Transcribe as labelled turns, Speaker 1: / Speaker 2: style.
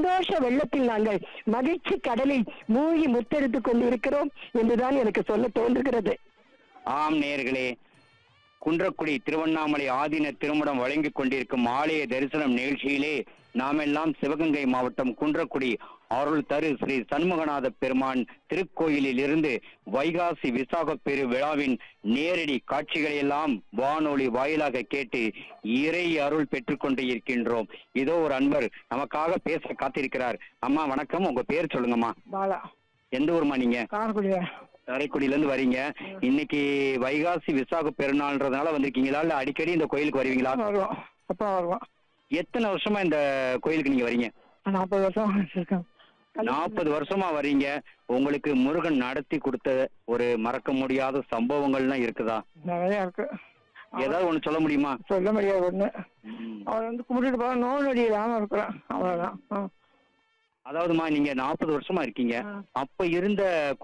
Speaker 1: சந்தோஷ வெள்ளத்தில் நாங்கள் மகிழ்ச்சி கடலில் மூழ்கி முத்தெடுத்துக் கொண்டிருக்கிறோம் என்றுதான் எனக்கு சொல்ல தோன்றுகிறது
Speaker 2: ஆம் நேயர்களே குன்றக்குடி திருவண்ணாமலை ஆதீன திருமணம் வழங்கிக் கொண்டிருக்கும் ஆலய தரிசனம் நிகழ்ச்சியிலே நாமெல்லாம் சிவகங்கை மாவட்டம் குன்றக்குடி அருள் தரு ஸ்ரீ சண்முகநாத பெருமான் திருக்கோயிலில் இருந்து வைகாசி விசாக பெரு விழாவின் நேரடி காட்சிகளை எல்லாம் வானொலி வாயிலாக கேட்டு இறை அருள் பெற்றுக்கொண்டு இருக்கின்றோம் இதோ ஒரு அன்பர் நமக்காக பேச காத்திருக்கிறார் அம்மா வணக்கம் உங்க பேர் சொல்லுங்கம்மா
Speaker 1: பாலா
Speaker 2: எந்த ஊர்மா நீங்க
Speaker 1: காரக்குடியா
Speaker 2: காரைக்குடியில இருந்து வரீங்க இன்னைக்கு வைகாசி விசாக பெருநாள்ன்றதுனால வந்திருக்கீங்களா இல்ல அடிக்கடி இந்த கோயிலுக்கு வருவீங்களா
Speaker 1: வருவோம் அப்பா வருவோம்
Speaker 2: எத்தனை வருஷமா இந்த கோயிலுக்கு நீங்க வரீங்க
Speaker 1: நாற்பது வருஷம் இருக்கேன்
Speaker 2: நாற்பது வருஷமா வரீங்க உங்களுக்கு முருகன் நடத்தி கொடுத்த ஒரு மறக்க முடியாத சம்பவங்கள்லாம் இருக்குதா
Speaker 1: நிறைய இருக்கு
Speaker 2: ஏதாவது ஒண்ணு சொல்ல முடியுமா
Speaker 1: சொல்ல முடியாது ஒண்ணு அவர் வந்து கும்பிட்டுட்டு போக நோய் நொடி இல்லாம இருக்கிறான் அவ்வளவுதான் ஆ.
Speaker 2: அதாவதுமா நீங்க நாற்பது வருஷமா இருக்கீங்க அப்ப இருந்த